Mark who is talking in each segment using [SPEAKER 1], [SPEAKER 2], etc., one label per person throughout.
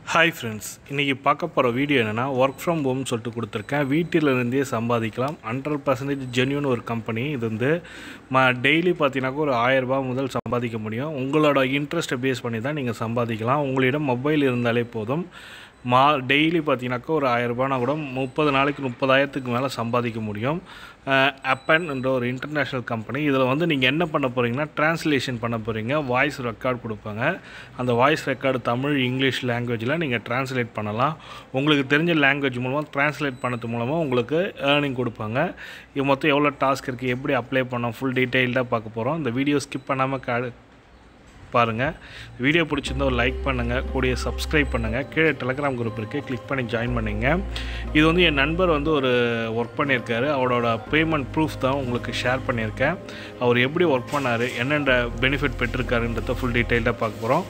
[SPEAKER 1] hi friends இன்றைக்கி பார்க்க போகிற வீடியோ என்னென்னா ஒர்க் ஃப்ரம் ஹோம்னு சொல்லிட்டு கொடுத்துருக்கேன் வீட்டில் இருந்தே சம்பாதிக்கலாம் ஹண்ட்ரட் பர்சன்டேஜ் ஜென்யூன் ஒரு கம்பெனி இது வந்து ம டெய்லி பார்த்தீங்கன்னாக்கா ஒரு ஆயரரூபா முதல் சம்பாதிக்க முடியும் உங்களோட இன்ட்ரெஸ்ட்டை பேஸ் பண்ணி தான் நீங்கள் சம்பாதிக்கலாம் உங்களிடம் மொபைல் இருந்தாலே போதும் மா டெய்லி பார்த்தீங்கன்னாக்கா ஒரு ஆயரரூபானா கூட முப்பது நாளைக்கு முப்பதாயிரத்துக்கு மேலே சம்பாதிக்க முடியும் அப்பன் என்ற ஒரு இன்டர்நேஷ்னல் கம்பெனி இதில் வந்து நீங்கள் என்ன பண்ண போகிறீங்கன்னா ட்ரான்ஸ்லேஷன் பண்ண போகிறீங்க வாய்ஸ் ரெக்கார்ட் கொடுப்பாங்க அந்த வாய்ஸ் ரெக்கார்டு தமிழ் இங்கிலீஷ் லாங்குவேஜில் நீங்கள் ட்ரான்ஸ்லேட் பண்ணலாம் உங்களுக்கு தெரிஞ்ச லாங்குவேஜ் மூலமாக ட்ரான்ஸ்லேட் பண்ணது மூலமாக உங்களுக்கு ஏர்னிங் கொடுப்பாங்க இது மொத்தம் எவ்வளோ டாஸ்க் இருக்குது எப்படி அப்ளை பண்ணோம் ஃபுல் டீட்டெயில்டாக பார்க்க போகிறோம் இந்த வீடியோ ஸ்கிப் பண்ணாமல் கா பாருங்கள் வீடியோ பிடிச்சிருந்தா ஒரு லைக் பண்ணுங்கள் கூடிய சப்ஸ்கிரைப் பண்ணுங்கள் கீழே டெலகிராம் குரூப் இருக்குது கிளிக் பண்ணி ஜாயின் பண்ணிங்க இது வந்து என் நண்பர் வந்து ஒரு ஒர்க் பண்ணியிருக்காரு அவரோட பேமெண்ட் ப்ரூஃப் தான் உங்களுக்கு ஷேர் பண்ணியிருக்கேன் அவர் எப்படி ஒர்க் பண்ணார் என்னென்ன பெனிஃபிட் பெற்றிருக்காருன்றத ஃபுல் டீட்டெயில்டாக பார்க்க போகிறோம்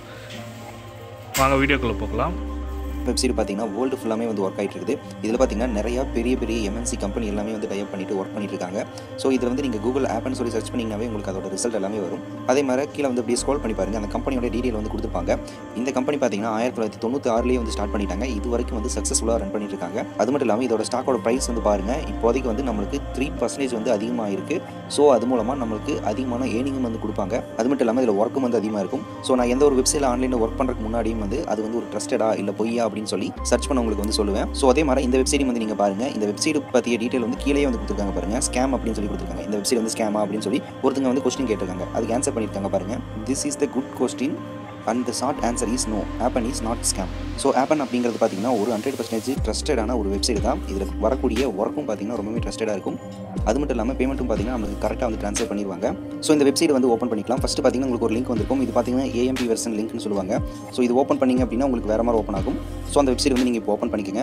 [SPEAKER 1] வாங்க வீடியோக்குள்ளே போகலாம்
[SPEAKER 2] வெப்சைட் பார்த்தீங்கன்னா வேர்ல்டு ஃபுல்லாமே வந்து ஒர்க் ஆகிட்டு இருக்குது இதில் பார்த்தீங்கன்னா நிறையா பெரிய பெரிய எம்என்சி கம்பெனி எல்லாமே வந்து டைப் பண்ணிட்டு ஒர்க் பண்ணிட்டு இருக்காங்க ஸோ இதில் வந்து நீங்கள் கூகுள் ஆப்னு சொல்லி சர்ச் பண்ணிங்கனாவே உங்களுக்கு அதோட ரிசல்ட் எல்லாமே வரும் அதே மாதிரி கீழே வந்து அப்படியே ஸ்க்ரோல் பண்ணி பாருங்க அந்த கம்பெனியோட டீடைல் வந்து கொடுத்துருப்பாங்க இந்த கம்பெனி பார்த்தீங்கன்னா ஆயிரத்தி தொள்ளாயிரத்தி தொண்ணூற்றி ஆறுலேயே வந்து ஸ்டார்ட் பண்ணிட்டாங்க இது வரைக்கும் வந்து சக்ஸஸ்ஃபுல்லாக ரன் பண்ணிட்டு இருக்காங்க அது மட்டும் இல்லாமல் இதோட ஸ்டாக்கோட ப்ரைஸ் வந்து பாருங்க இப்போதைக்கு வந்து நம்மளுக்கு த்ரீ பர்சன்டேஜ் வந்து அதிகமாக இருக்குது ஸோ அது மூலமாக நம்மளுக்கு அதிகமான ஏர்னிங்கும் வந்து கொடுப்பாங்க அது மட்டும் இல்லாமல் இதில் ஒர்க்கும் வந்து அதிகமாக இருக்கும் ஸோ நான் எந்த ஒரு வெப்சைட்டில் ஆன்லைனில் ஒர்க் பண்ணுறதுக்கு முன்னாடியும் வந்து அது வந்து ஒரு ட்ரஸ்டடா இல்லை பொய்யா அப்படின்னு சொல்லி சர்ச் பண்ண உங்களுக்கு வந்து சொல்லுவேன் ஸோ அதே மாதிரி இந்த வெப்சைட் வந்து நீங்கள் பாருங்க இந்த வெப்சைட் பற்றிய டீட்டெயில் வந்து கீழே வந்து கொடுத்துருக்காங்க பாருங்க ஸ்கேம் அப்படின்னு சொல்லி கொடுத்துருக்காங்க இந்த வெப்சைட் வந்து ஸ்கேமா அப்படின்னு சொல்லி ஒருத்தங்க வந்து கொஸ்டின் கேட்டிருக்காங்க அதுக்கு ஆன்சர் பண்ணியிருக்காங்க பாருங்க this is the good question and the short answer is no Appen is not scam so Appen அப்படிங்கிறது பார்த்தீங்கன்னா ஒரு ஹண்ட்ரட் பர்சன்டேஜ் ட்ரஸ்டடான ஒரு வெப்சைட் தான் இதில் வரக்கூடிய ஒர்க்கும் பார்த்தீங்கன்னா ரொம்பவே ட்ரஸ்டடாக இருக்கும் அது மட்டும் இல்லாமல் பேமெண்ட்டும் பார்த்தீங்கன்னா நமக்கு கரெக்டாக வந்து ட்ரான்ஸ்ஃபர் பண்ணிடுவாங்க ஸோ இந்த வெப்சைட் வந்து ஓப்பன் பண்ணிக்கலாம் ஃபஸ்ட்டு பார்த்தீங்கன்னா உங்களுக்கு ஒரு லிங்க் வந்திருக்கும் இது பார்த்தீங்கன்னா ஏஎம்பி வெர்ஷன் லிங்க்னு சொல்லுவாங்க ஸோ இது ஓப்பன் பண்ணிங்க அப்படின்னா உங்களுக்கு வேறு மாதிரி ஓப்பன் ஆகும் ஸோ அந்த வெப்சைட் வந்து நீங்கள் இப்போ ஓப்பன் பண்ணிக்கோங்க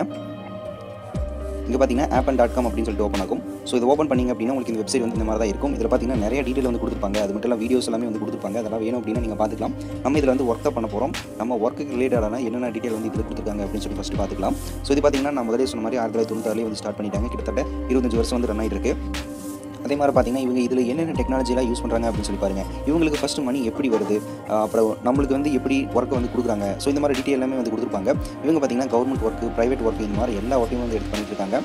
[SPEAKER 2] இங்கே பார்த்தீங்கன்னா ஆப்பன் டாட் காம் அப்படின்னு சொல்லிட்டு ஓப்பன் ஆகும் ஸோ இது ஓப்பன் பண்ணிங்க அப்படின்னா உங்களுக்கு இந்த வெப்சைட் வந்து இந்த மாதிரி தான் இருக்கும் இதில் பார்த்தீங்கன்னா நிறைய டீட்டெயில் வந்து கொடுத்துருப்பாங்க அது மட்டும் இல்லாமல் வீடியோஸ் எல்லாமே வந்து கொடுத்துருப்பாங்க அதெல்லாம் வேணும் அப்படின்னா நீங்கள் பார்த்துக்கலாம் நம்ம இதில் வந்து ஒர்க் பண்ண போகிறோம் நம்ம ஒர்க்குக்கு ரிலேட்டடான என்னென்ன டீட்டெயில் வந்து இதில் கொடுத்துருக்காங்க அப்படின்னு சொல்லி ஃபஸ்ட்டு பார்த்துக்கலாம் ஸோ இது பார்த்தீங்கன்னா நான் முதலே சொன்ன மாதிரி ஆயிரத்தி தொள்ளாயிரத்தி தொண்ணூத்தாறுலேயே வந்து ஸ்டார்ட் பண்ணிட்டாங்க கிட்டத்தட்ட இருபத்தஞ்சு வருஷம் வந்து ரன் ஆகிட்டு இருக்கு அதே மாதிரி பார்த்தீங்கன்னா இவங்க இதில் என்னென்ன டெக்னாலஜிலாம் யூஸ் பண்ணுறாங்க அப்படின்னு சொல்லி பாருங்கள் இவங்களுக்கு ஃபஸ்ட்டு மணி எப்படி வருது ஆஹ் அப்புறம் நம்மளுக்கு வந்து எப்படி ஒர்க்கை வந்து கொடுக்குறாங்க ஸோ இந்த மாதிரி டீட்டெயில் எல்லாமே வந்து கொடுத்துருப்பாங்க இவங்க பார்த்தீங்கன்னா கவர்மெண்ட் ஒர்க்கு ப்ரைவேட் ஒர்க் இந்த மாதிரி எல்லா ஒர்க்கையும் வந்து எடுத்து பண்ணிட்டு இருக்காங்க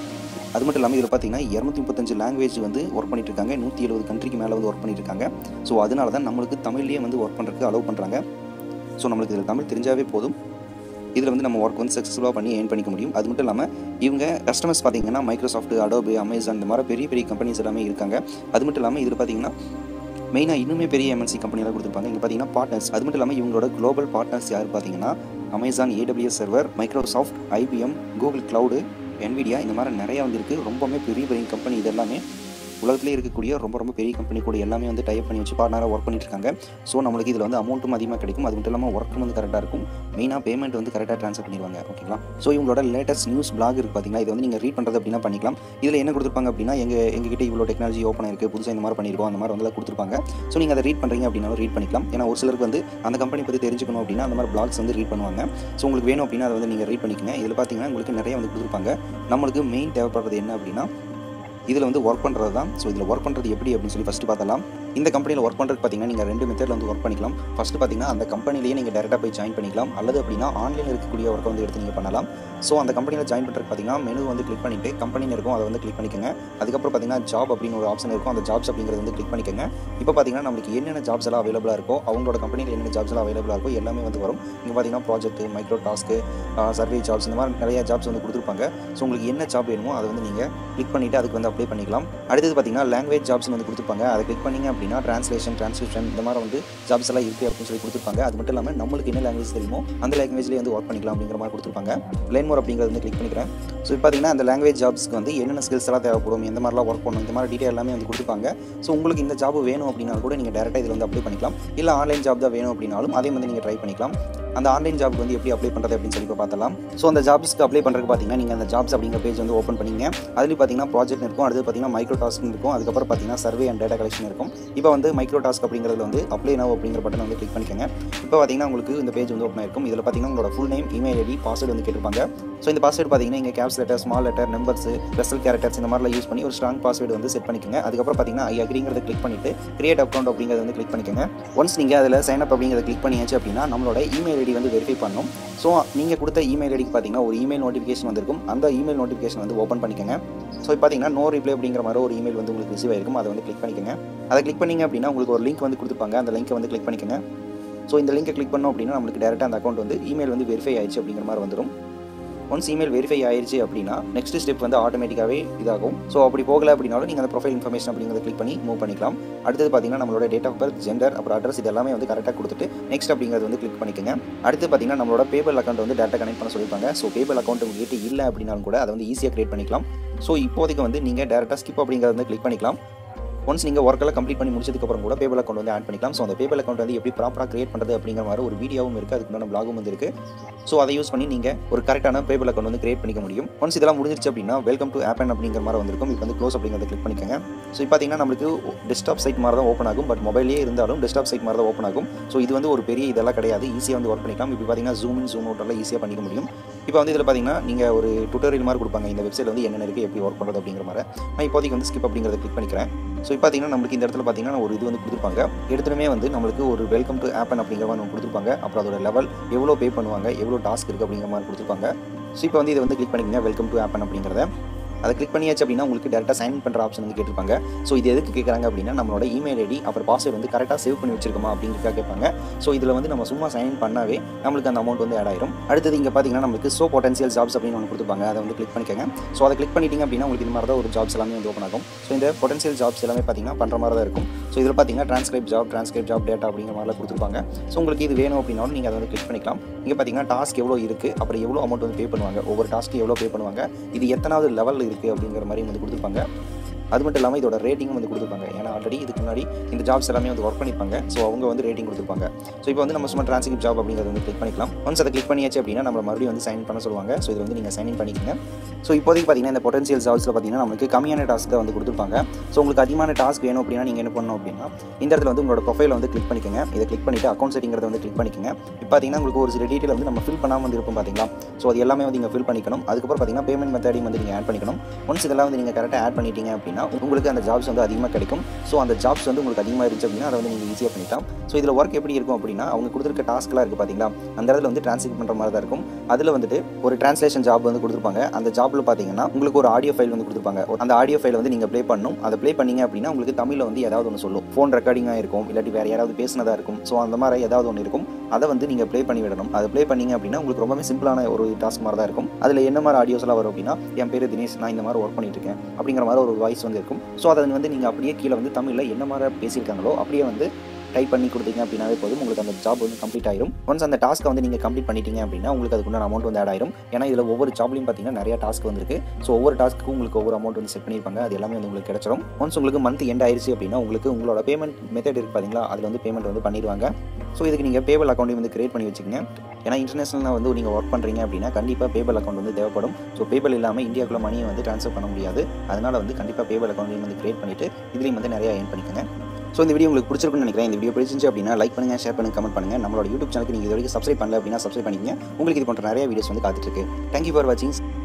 [SPEAKER 2] அது மட்டும் இல்லாமல் இதில் பார்த்தீங்கன்னா இரநூத்தி முப்பத்தஞ்சு லாங்குவேஜ் வந்து ஒர்க் பண்ணிட்டு இருக்காங்க நூற்றி எழுபது கண்ட்ரிக்கு மேலே வந்து ஒர்க் பண்ணிட்டு இருக்காங்க ஸோ அதனால தான் நம்மளுக்கு தமிழ்லேயே வந்து ஒர்க் பண்ணுறதுக்கு அலோவ் பண்ணுறாங்க ஸோ நம்மளுக்கு இதில் தமிழ் தெரிஞ்சாவே போதும் இதில் வந்து நம்ம ஒர்க் வந்து சக்ஸஸ்ஃபுல்லாக பண்ணி ஏர்ன் பண்ணிக்க முடியும் அது மட்டும் இல்லாமல் இவங்க கஸ்டமர்ஸ் பார்த்தீங்கன்னா மைக்ரோசாஃப்ட் அடோபி அமேசான் இந்த மாதிரி பெரிய பெரிய கம்பெனிஸ் எல்லாமே இருக்காங்க அது மட்டும் இல்லாமல் இதில் பார்த்தீங்கன்னா மெயினாக இன்னுமே பெரிய எம்என்சி கம்பெனியெல்லாம் கொடுத்துருப்பாங்க இங்கே பார்த்தீங்கன்னா பார்ட்னர்ஸ் அது மட்டும் இல்லாமல் இவங்களோட குளோபல் பார்ட்னர்ஸ் யார் பார்த்தீங்கன்னா Amazon AWS server Microsoft IBM Google cloud Nvidia இந்த மாதிரி நிறையா வந்து இருக்குது ரொம்பவுமே பெரிய பெரிய கம்பெனி இது எல்லாமே உலகத்திலே இருக்கக்கூடிய ரொம்ப ரொம்ப பெரிய கம்பெனி கூட எல்லாமே வந்து டைப் பண்ணி வச்சு பார்ட்னராக ஒர்க் பண்ணிட்டு இருக்காங்க ஸோ நம்மளுக்கு இதில் வந்து அமௌண்ட்டும் அதிகமாக கிடைக்கும் அது மட்டும் இல்லாமல் ஒர்க்கும் வந்து கரெக்டாக இருக்கும் மெயினாக பேமெண்ட் வந்து கரெக்டாக ட்ரான்ஸ்ஃபர் பண்ணிடுவாங்க ஓகேங்களா ஸோ இவங்களோட லேட்டஸ்ட் நியூஸ் பிளாக் இருக்குது பார்த்தீங்கன்னா இது வந்து நீங்கள் ரீட் பண்ணுறது அப்படின்னா பண்ணிக்கலாம் இதில் என்ன கொடுத்துருப்பாங்க அப்படின்னா எங்கள் எங்ககிட்ட இவ்வளோ டெக்னாலஜி ஓப்பன் ஆயிருக்கு புதுசாக இந்த மாதிரி பண்ணியிருக்கோம் அந்த மாதிரி வந்து கொடுத்துருப்பாங்க ஸோ நீங்கள் அதை ரீட் பண்ணுறீங்க அப்படின்னாலும் ரீட் பண்ணிக்கலாம் ஏன்னா ஒரு சிலருக்கு வந்து அந்த கம்பெனி பற்றி தெரிஞ்சுக்கணும் அப்படின்னா அந்த மாதிரி பிளாக்ஸ் வந்து ரீட் பண்ணுவாங்க ஸோ உங்களுக்கு வேணும் அப்படின்னா அதை வந்து நீங்கள் ரீட் பண்ணிக்கங்க இதில் பார்த்தீங்கன்னா உங்களுக்கு நிறைய வந்து கொடுத்துருப்பாங்க நம்மளுக்கு மெயின் தேவைப்படுறது என்ன அப்படின்னா இதில் வந்து ஒர்க் பண்ணுறது தான் ஸோ இதில் ஒர்க் பண்ணுறது எப்படி அப்படின்னு சொல்லி ஃபஸ்ட்டு பார்த்தலாம் இந்த கம்பெனியில் ஒர்க் பண்ணுறது பார்த்தீங்கன்னா நீங்கள் ரெண்டு மெத்தடில் வந்து ஒர்க் பண்ணிக்கலாம் ஃபஸ்ட்டு பார்த்தீங்கன்னா அந்த கம்பெனிலேயே நீங்கள் டேரெக்டாக போய் ஜாயின் பண்ணிக்கலாம் அல்லது அப்படின்னா ஆன்லைனில் இருக்கக்கூடிய ஒர்க்கை வந்து எடுத்து நீங்கள் பண்ணலாம் ஸோ அந்த கம்பெனியில் ஜாயின் பண்ணுறதுக்கு பார்த்தீங்கன்னா மெனு வந்து கிளிக் பண்ணிவிட்டு கம்பெனின்னு இருக்கும் அதை வந்து கிளிக் பண்ணிக்கோங்க அதுக்கப்புறம் பார்த்தீங்கன்னா ஜாப் அப்படின்னு ஒரு ஆப்ஷன் இருக்கும் அந்த ஜாப்ஸ் அப்படிங்கிறது வந்து கிளிக் பண்ணிக்கோங்க இப்போ பார்த்தீங்கன்னா நம்மளுக்கு என்னென்ன ஜாப்ஸ் எல்லாம் அவைலபிளாக இருக்கோ அவங்களோட கம்பெனியில் என்னென்ன ஜாப்ஸ் எல்லாம் அவைலபிளாக இருக்கோ எல்லாமே வந்து வரும் இங்கே பார்த்தீங்கன்னா project micro task survey jobs இந்த மாதிரி நிறைய ஜாப்ஸ் வந்து கொடுத்துருப்பாங்க ஸோ உங்களுக்கு என்ன ஜாப் வேணுமோ அதை வந்து நீங்கள் கிளிக் பண்ணிவிட்டு அதுக்கு வந்து அப்ளை பண்ணிக்கலாம் அடுத்தது பார்த்தீங்கன்னா லாங்குவேஜ் ஜாப்ஸ் வந்து கொடுத்துருப்பாங்க அதை கிளிக் பண்ணிங்க அப்படின்னா ட்ரான்ஸ்லேஷன் ட்ரான்ஸ்கிரிப்ஷன் இந்த மாதிரி வந்து ஜாப்ஸ் எல்லாம் இருக்குது அப்படின்னு சொல்லி கொடுத்துருப்பாங்க அது மட்டும் இல்லாமல் நம்மளுக்கு என்ன லாங்குவேஜ் தெரியுமோ அந்த லாங்குவேஜ்லேயே வந்து ஒர்க் பண்ணிக்கலாம் அப்படிங்கிற மாதிரி கொடுத்துருப்பாங்க லேன் மோர் அப்படிங்கிறது வந்து கிளிக் பண்ணிக்கிறேன் ஸோ இப்போ பார்த்தீங்கன்னா அந்த லாங்குவேஜ் ஜாப்ஸ்க்கு வந்து என்னென்ன ஸ்கில்ஸ் எல்லாம் தேவைப்படும் எந்த மாதிரிலாம் ஒர்க் பண்ணணும் இந்த மாதிரி டீட்டெயில் எல்லாமே வந்து கொடுத்துருப்பாங்க ஸோ உங்களுக்கு இந்த ஜாப் வேணும் அப்படின்னா கூட நீங்கள் டேரெக்டாக இதில் வந்து அப்ளை பண்ணிக்கலாம் இல்லை ஆன்லைன் ஜாப் தான் வேணும் அப்படின்னாலும் அதே வந்து நீங்கள் ட்ரை பண்ணிக்கலாம் அந்த ஆன்லைன் ஜாப்க்கு வந்து எப்படி அப்ளை பண்ணுறது அப்படின்னு சொல்லி இப்போ பார்த்தலாம் ஸோ அந்த ஜாப்ஸ்க்கு அப்ளை பண்ணுறதுக்கு பார்த்தீங்கன்னா நீங்கள் அந்த ஜாப்ஸ் அப்படிங்கிற பேஜ் வந்து ஓப்பன் பண்ணிங்க அதுலேயும் பார்த்தீங்கன்னா ப்ராஜெக்ட் இருக்கும் அடுத்து பார்த்தீங்கன்னா மைக்ரோ டாஸ்க் இருக்கும் அதுக்கப்புறம் பார்த்தீங்கன்னா சர்வே அண்ட் டேட்டா கலெக்ஷன் இருக்கும் இப்போ வந்து மைக்ரோ டாஸ்க் அப்படிங்கிறதுல வந்து அப்ளை நவ் அப்படிங்கிற பட்டன் வந்து கிளிக் பண்ணிக்கோங்க இப்போ பார்த்தீங்கன்னா உங்களுக்கு இந்த பேஜ் வந்து ஓப்பன் ஆயிருக்கும் இதில் பார்த்தீங்கன்னா உங்களோட full name email ID password வந்து கேட்டிருப்பாங்க ஸோ இந்த பாஸ்வேர்டு பார்த்தீங்கன்னா இங்கே caps letter small letter numbers special characters இந்த மாதிரிலாம் யூஸ் பண்ணி ஒரு ஸ்ட்ராங் பாஸ்வேர்டு வந்து செட் பண்ணிக்கோங்க அதுக்கப்புறம் பார்த்தீங்கன்னா ஐ அக்ரிங்கிறத கிளிக் பண்ணிட்டு கிரியேட் அக்கௌண்ட் அப்படிங்கிறத வந்து கிளிக் பண்ணிக்கோங்க ஒன்ஸ் நீங்கள் அதில் சைன் அப் அப்படிங்கிறத கிளிக் பண்ணியாச்சு அப்படின்னா நம்மளோட இமெயில் இமெயில் ஐடி வந்து வெரிஃபை பண்ணணும் ஸோ நீங்கள் கொடுத்த இமெயில் ஐடிக்கு பார்த்தீங்கன்னா ஒரு இமெயில் நோட்டிஃபிகேஷன் வந்திருக்கும் அந்த இமெயில் நோட்டிஃபிகேஷன் வந்து ஓப்பன் பண்ணிக்கோங்க ஸோ இப்போ பார்த்தீங்கன்னா நோ ரிப்ளை அப்படிங்கிற மாதிரி ஒரு இமெயில் வந்து உங்களுக்கு ரிசீவ் ஆயிருக்கும் அதை வந்து கிளிக் பண்ணிக்கோங்க அதை கிளிக் பண்ணிங்க அப்படின்னா உங்களுக்கு ஒரு லிங்க் வந்து கொடுத்துருப்பாங்க அந்த லிங்க்கை வந்து கிளிக் பண்ணிக்கோங்க ஸோ இந்த லிங்கை கிளிக் பண்ணோம் அப்படின்னா நம்மளுக்கு டேரெக்டாக அந்த அக்கௌண்ட் வந்து இமெயில் வந்து வெரிஃபை ஆயிடுச்சு அப்படிங்கிற மாதிரி வந்துடும் ஒன்ஸ் இமெயில் வெரிஃபை ஆயிருச்சு அப்படின்னா நெக்ஸ்ட் ஸ்டெப் வந்து ஆட்டோமேட்டிக்காகவே இதாகும் ஸோ அப்படி போகல அப்படின்னாலும் நீங்கள் அந்த ப்ரொஃபைல் இன்ஃபர்மேஷன் அப்படிங்கிறத கிளிக் பண்ணி மூவ் பண்ணிக்கலாம் அடுத்தது பார்த்தீங்கன்னா நம்மளோட டேட் ஆஃப் பர்த் ஜெண்டர் அப்புறம் அட்ரஸ் இது எல்லாமே வந்து கரெக்டாக கொடுத்துட்டு நெக்ஸ்ட் அப்படிங்கிறது வந்து கிளிக் பண்ணிக்கோங்க அடுத்து பார்த்தீங்கன்னா நம்மளோட பேபல் அக்கௌண்ட் வந்து டேட்டா கனெக்ட் பண்ண சொல்லியிருப்பாங்க ஸோ பேபல் அக்கௌண்ட் உங்ககிட்ட இல்லை அப்படின்னாலும் கூட அதை வந்து ஈஸியாக கிரியேட் பண்ணிக்கலாம் ஸோ இப்போதைக்கு வந்து நீங்கள் டேரெக்டாக ஸ்கிப் அப்படிங்கிறத வந்து கிளிக் பண்ணிக்கலாம் ஒன்ஸ் நீங்கள் ஒர்க்கெல்லாம் கம்ப்ளீட் பண்ணி முடிச்சதுக்கப்புறம் கூட பேபல் அக்கௌண்ட் வந்து ஆட் பண்ணிக்கலாம் ஸோ அந்த பேபல் அக்கௌண்ட் வந்து எப்படி ப்ராப்பராக கிரியேட் பண்ணுறது அப்படிங்கிற மாதிரி ஒரு வீடியோவும் இருக்குது அதுக்கு முன்னாடி பிளாகும் வந்து இருக்குது ஸோ அதை யூஸ் பண்ணி நீங்கள் ஒரு கரெக்டான பேபல் அக்கௌண்ட் வந்து கிரியேட் பண்ணிக்க முடியும் ஒன்ஸ் இதெல்லாம் முடிஞ்சிருச்சு அப்படின்னா வெல்கம் டு ஆப் அப்படிங்கிற மாதிரி வந்திருக்கும் இப்போ வந்து க்ளோஸ் அப்படிங்கிறத கிளிக் பண்ணிக்கோங்க ஸோ இப்போ பார்த்தீங்கன்னா நம்மளுக்கு டெஸ்க்டாப் சைட் மாதிரி தான் ஓப்பன் ஆகும் பட் மொபைலே இருந்தாலும் டெஸ்க்டாப் சைட் மாதிரி தான் ஓப்பன் ஆகும் ஸோ இது வந்து ஒரு பெரிய இதெல்லாம் கிடையாது ஈஸியாக வந்து ஒர்க் பண்ணிக்கலாம் இப்போ பார்த்தீங்கன்னா ஜூம் இன் ஜூம் அவுட் எல்லாம் ஈஸியாக பண்ணிக்க முடியும் இப்போ வந்து இதில் பார்த்தீங்கன்னா நீங்கள் ஒரு டுட்டோரியல் மாதிரி கொடுப்பாங்க இந்த வெப்சைட் வந்து என்னென்ன இருக்குது எப்படி ஒர்க் பண்ணுறது அப்படிங்கிற மாதிரி நான் இப்போதைக்கு வந்து ஸ்கிப் அப்படிங்கிறத கிளிக் பண்ணிக்கிறேன் ஸோ இப்போ பார்த்தீங்கன்னா நம்மளுக்கு இந்த இடத்துல பார்த்தீங்கன்னா ஒரு இது வந்து கொடுத்துருப்பாங்க எடுத்துமே வந்து நம்மளுக்கு ஒரு வெல்கம் டு ஆப்பன் அப்படிங்கிற மாதிரி ஒன்று கொடுத்துருப்பாங்க அப்புறம் அதோட லெவல் எவ்வளோ பே பண்ணுவாங்க எவ்வளோ டாஸ்க் இருக்குது அப்படிங்கிற மாதிரி கொடுத்துருப்பாங்க ஸோ இப்போ வந்து இதை வந்து கிளிக் பண்ணிக்கங்க வெல்கம் டு ஆப்பன் அப்படிங்கிறத அதை கிளிக் பண்ணியாச்சு அப்படின்னா உங்களுக்கு டேரெக்டாக சைன் பண்ணுற ஆப்ஷன் வந்து கேட்டிருப்பாங்க ஸோ இது எதுக்கு கேட்குறாங்க அப்படின்னா நம்மளோட இமெயில் ஐடி அப்புறம் பாஸ்வேர்டு வந்து கரெக்டாக சேவ் பண்ணி வச்சிருக்கோமா அப்படிங்கிறதுக்காக கேட்பாங்க ஸோ இதில் வந்து நம்ம சும்மா சைன் பண்ணாவே நம்மளுக்கு அந்த அமௌண்ட் வந்து ஆட் ஆயிரும் அடுத்தது இங்கே பார்த்தீங்கன்னா நம்மளுக்கு ஸோ பொட்டன்சியல் ஜாப்ஸ் அப்படின்னு ஒன்று கொடுத்துருப்பாங்க அதை வந்து கிளிக் பண்ணிக்கோங்க ஸோ அதை கிளிக் பண்ணிட்டீங்க அப்படின்னா உங்களுக்கு இந்த மாதிரி தான் ஒரு ஜாப்ஸ் எல்லாமே வந்து ஓப்பன் ஆகும் ஸோ இந்த பொட்டன்சியல் ஜாப்ஸ் எல்லாமே பார்த்தீங்கன்னா பண்ணுற மாதிரி தான் இருக்கும் ஸோ இதில் பார்த்தீங்கன்னா transcribe job transcribe job data அப்படிங்கிற மாதிரிலாம் கொடுத்துருப்பாங்க ஸோ உங்களுக்கு இது வேணும் அப்படின்னாலும் நீங்கள் அதை வந்து கிளிக் பண்ணிக்கலாம் இங்கே பார்த்தீங்கன்னா டாஸ்க் எவ்வளோ இருக்குது அப்புறம் எவ்வளோ அமௌண்ட் வந்து பே பண்ணுவாங்க ஒவ்வொரு டாஸ்க்கு எவ்வளோ பே பண்ணுவாங்க இது எத்தனாவது லெவல் இருக்குது அப்படிங்கிற மாதிரி வந்து கொடுத்துருப்பாங்க அது மட்டும் இல்லாமல் இதோட ரேட்டிங்கும் வந்து கொடுத்துருப்பாங்க ஏன்னா ஆல்ரெடி இதுக்கு முன்னாடி இந்த ஜாப்ஸ் எல்லாமே வந்து ஒர்க் பண்ணிப்பாங்க ஸோ அவங்க வந்து ரேட்டிங் கொடுத்துருப்பாங்க ஸோ இப்போ வந்து நம்ம சும்மா டிரான்ஸ்கிரிப் ஜாப் அப்படிங்கிறத வந்து கிளிக் பண்ணிக்கலாம் ஒன்ஸ் அதை கிளிக் பண்ணியாச்சு அப்படின்னா நம்ம மறுபடியும் வந்து சைன் பண்ண சொல்லுவாங்க ஸோ இது வந்து நீங்கள் சைன் இன் பண்ணிக்கங்க ஸோ இப்போதைக்கு பார்த்தீங்கன்னா இந்த பொட்டன்சியல் ஜாப்ஸில் பார்த்தீங்கன்னா நமக்கு கம்மியான டாஸ்க் தான் வந்து கொடுத்துருப்பாங்க ஸோ உங்களுக்கு அதிகமான டாஸ்க் வேணும் அப்படின்னா நீங்கள் என்ன பண்ணணும் அப்படின்னா இந்த இடத்துல வந்து உங்களோட ப்ரொஃபைல் வந்து கிளிக் பண்ணிக்கங்க இதை கிளிக் பண்ணிவிட்டு அக்கௌண்ட் செட்டிங்கிறத வந்து கிளிக் பண்ணிக்கங்க இப்போ பார்த்தீங்கன்னா உங்களுக்கு ஒரு சில டீட்டெயில் வந்து நம்ம ஃபில் பண்ணாமல் வந்து இருக்கும் பார்த்தீங்களா ஸோ அது எல்லாமே வந்து நீங்கள் ஃபில் பண்ணிக்கணும் அதுக்கப்புறம் பார்த்தீங்கன்னா பேமெண்ட் மெத்தடையும் வந்து நீங்கள் ஆட் பண்ணிக்கணும் ஒன்ஸ் இதெல்லாம் வந்து நீங்கள் கரெக்டாக ஆட் பண்ணிட்டீங்க அப்படின்னா உங்களுக்கு அந்த ஜாப்ஸ் வந்து அதிகமாக கிடைக்கும் ஸோ அந்த ஜாப்ஸ் வந்து உங்களுக்கு அதிகமாக இருந்துச்சு அப்படின்னா அதை வந்து நீங்கள் ஈஸியாக பண்ணிக்கலாம் ஸோ இதில் ஒர்க் எப்படி இருக்கும் அப்படின்னா அவங்க கொடுத்துருக்க டாஸ்க்லாம் இருக்குது பார்த்தீங்களா அந்த இடத்துல வந்து டிரான்ஸ்லேட் பண்ணுற மாதிரி தான் இருக்கும் அதில் வந்துட்டு ஒரு டிரான்ஸ்லேஷன் ஜாப் வந்து கொடுத்துருப்பாங்க அந்த ஜாப்பில் பார்த்தீங்கன்னா உங்களுக்கு ஒரு ஆடியோ ஃபைல் வந்து கொடுத்துருப்பாங்க அந்த ஆடியோ ஃபைல் வந்து நீங்கள் ப்ளே பண்ணணும் அதை ப்ளே பண்ணீங்க அப்படின்னா உங்களுக்கு தமிழில் வந்து ஏதாவது ஒன்று சொல்லும் ஃபோன் ரெக்கார்டிங்காக இருக்கும் இல்லாட்டி வேறு யாராவது பேசினதாக இருக்கும் ஸோ அந்த மாதிரி ஏதாவது ஒன்று இருக்கும் அதை வந்து நீங்கள் ப்ளே பண்ணி விடணும் அதை ப்ளே பண்ணீங்க அப்படின்னா உங்களுக்கு ரொம்பவே சிம்பிளான ஒரு டாஸ்க் மாதிரி தான் இருக்கும் அதில் என்ன மாதிரி ஆடியோஸ்லாம் வரும் அப்படின்னா என் பேர் தினேஷ் நான் இந்த மாதிரி ஒர்க் பண்ணிட்டு இருக்கேன் அப்படிங்கிற மாதிரி ஒரு வாய்ஸ் வந்து இருக்கும் ஸோ அதை வந்து நீங்கள் அப்படியே கீழே வந்து தமிழில் என்ன மாதிரி பேசியிருக்காங்களோ அப்படியே வந்து டைப் பண்ணி கொடுத்தீங்க அப்படின்னாவே போதும் உங்களுக்கு அந்த ஜாப் வந்து கம்ப்ளீட் ஆயிரும் ஒன்ஸ் அந்த டாஸ்க்கை வந்து நீங்கள் கம்ப்ளீட் பண்ணிட்டீங்க அப்படின்னா உங்களுக்கு அதுக்குண்டான அமௌண்ட் வந்து ஆட் ஆயிரும் ஏன்னா இதில் ஒவ்வொரு ஜாப்லையும் பார்த்தீங்கன்னா நிறைய டாஸ்க் வந்திருக்கு ஸோ ஒவ்வொரு டாஸ்க்கும் உங்களுக்கு ஒவ்வொரு அமௌண்ட் வந்து செட் பண்ணியிருப்பாங்க அது எல்லாமே வந்து உங்களுக்கு கிடைச்சிரும் ஒன்ஸ் உங்களுக்கு மந்த் எண்ட் ஆயிருச்சு அப்படின்னா உங்களுக்கு உங்களோட பேமெண்ட் மெத்தட் இருக்கு பார்த்தீங்களா அதில் வந்து பேமெண்ட் வந்து பண்ணிடுவாங்க ஸோ இதுக்கு நீங்கள் பேபல் அக்கௌண்ட்டையும் வந்து கிரியேட் பண்ணி வச்சுக்கோங்க ஏன்னா இன்டர்நேஷனலில் வந்து நீங்கள் ஒர்க் பண்ணுறீங்க அப்படின்னா கண்டிப்பாக பேபல் அக்கௌண்ட் வந்து தேவைப்படும் ஸோ பேபல் இல்லாமல் இந்தியாவுக்குள்ள மணியை வந்து ட்ரான்ஸ்ஃபர் பண்ண முடியாது அதனால் வந்து கண்டிப்பாக பேபல் அக்கௌண்ட்டையும் வந்து கிரியேட் பண்ணிவிட்டு இதுலேயும் வந்து நிறையா ஏர்ன் பண்ணிக்கோங்க ஸோ இந்த வீடியோ உங்களுக்கு பிடிச்சிருக்குன்னு நினைக்கிறேன் இந்த வீடியோ பிடிச்சிருந்துச்சு அப்படின்னா லைக் பண்ணுங்க ஷேர் பண்ணுங்க கமெண்ட் பண்ணுங்க நம்மளோட யூடியூப் சேனலுக்கு நீங்கள் இது வரைக்கும் சப்ஸ்கிரைப் பண்ணல அப்படின்னா சப்ஸ்கிரைப் பண்ணிக்கங்க உங்களுக்கு இது போன்ற நிறைய வீடியோஸ் வந்து காத்துட்டு இருக்கு தேங்க்யூ ஃபார் வாட்சிங்